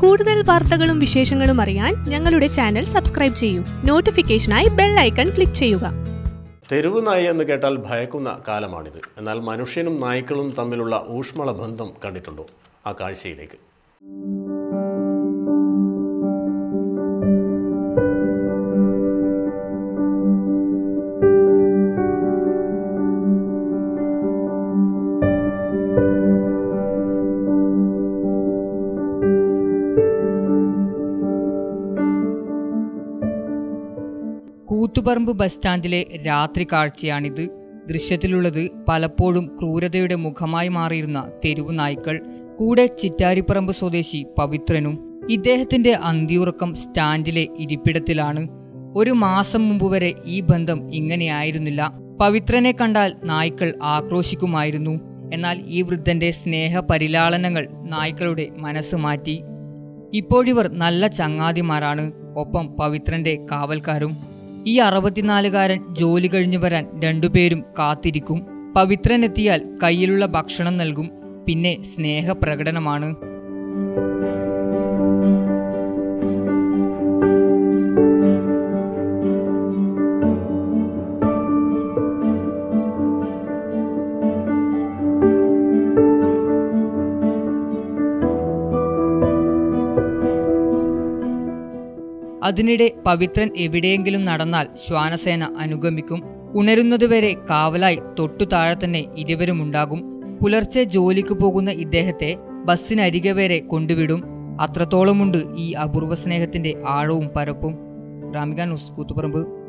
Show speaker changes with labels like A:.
A: കൂടുതൽ വാർത്തകളും വിശേഷങ്ങളും അറിയാൻ ഞങ്ങളുടെ ചാനൽ സബ്സ്ക്രൈബ് ചെയ്യൂ നോട്ടിഫിക്കേഷനായി ബെൽ ഐക്കൺ ക്ലിക്ക് ചെയ്യുക
B: തെരുവ് നായി എന്ന് കേട്ടാൽ ഭയക്കുന്ന കാലമാണിത് എന്നാൽ മനുഷ്യനും നായ്ക്കളും തമ്മിലുള്ള ഊഷ്മള ബന്ധം കണ്ടിട്ടുണ്ടോ ആ കാഴ്ചയിലേക്ക്
C: കൂത്തുപറമ്പ് ബസ് സ്റ്റാൻഡിലെ രാത്രി കാഴ്ചയാണിത് ദൃശ്യത്തിലുള്ളത് പലപ്പോഴും ക്രൂരതയുടെ മുഖമായി മാറിയിരുന്ന തെരുവു നായ്ക്കൾ കൂടെ ചിറ്റാരിപ്പറമ്പ് സ്വദേശി പവിത്രനും ഇദ്ദേഹത്തിന്റെ അന്തിയുറക്കം സ്റ്റാൻഡിലെ ഇരിപ്പിടത്തിലാണ് ഒരു മാസം മുമ്പ് വരെ ഈ ബന്ധം ഇങ്ങനെയായിരുന്നില്ല പവിത്രനെ കണ്ടാൽ നായ്ക്കൾ ആക്രോശിക്കുമായിരുന്നു എന്നാൽ ഈ വൃദ്ധന്റെ സ്നേഹ പരിലാളനങ്ങൾ നായ്ക്കളുടെ മനസ്സ് മാറ്റി ഇപ്പോഴിവർ നല്ല ചങ്ങാതിമാരാണ് ഒപ്പം പവിത്രന്റെ കാവൽക്കാരും ഈ അറുപത്തിനാലുകാരൻ ജോലി കഴിഞ്ഞു വരാൻ രണ്ടുപേരും കാത്തിരിക്കും പവിത്രൻ എത്തിയാൽ കയ്യിലുള്ള ഭക്ഷണം നൽകും പിന്നെ സ്നേഹപ്രകടനമാണ് അതിനിടെ പവിത്രൻ എവിടെയെങ്കിലും നടന്നാൽ ശ്വാനസേന അനുഗമിക്കും ഉണരുന്നതുവരെ കാവലായി തൊട്ടു താഴെ തന്നെ ഇരുവരുമുണ്ടാകും പുലർച്ചെ ജോലിക്ക് പോകുന്ന ഇദ്ദേഹത്തെ ബസ്സിനരികെ വരെ കൊണ്ടുവിടും അത്രത്തോളമുണ്ട് ഈ അപൂർവ സ്നേഹത്തിന്റെ ആഴവും പരപ്പും ഗ്രാമിക ന്യൂസ് കൂത്തുപറമ്പ്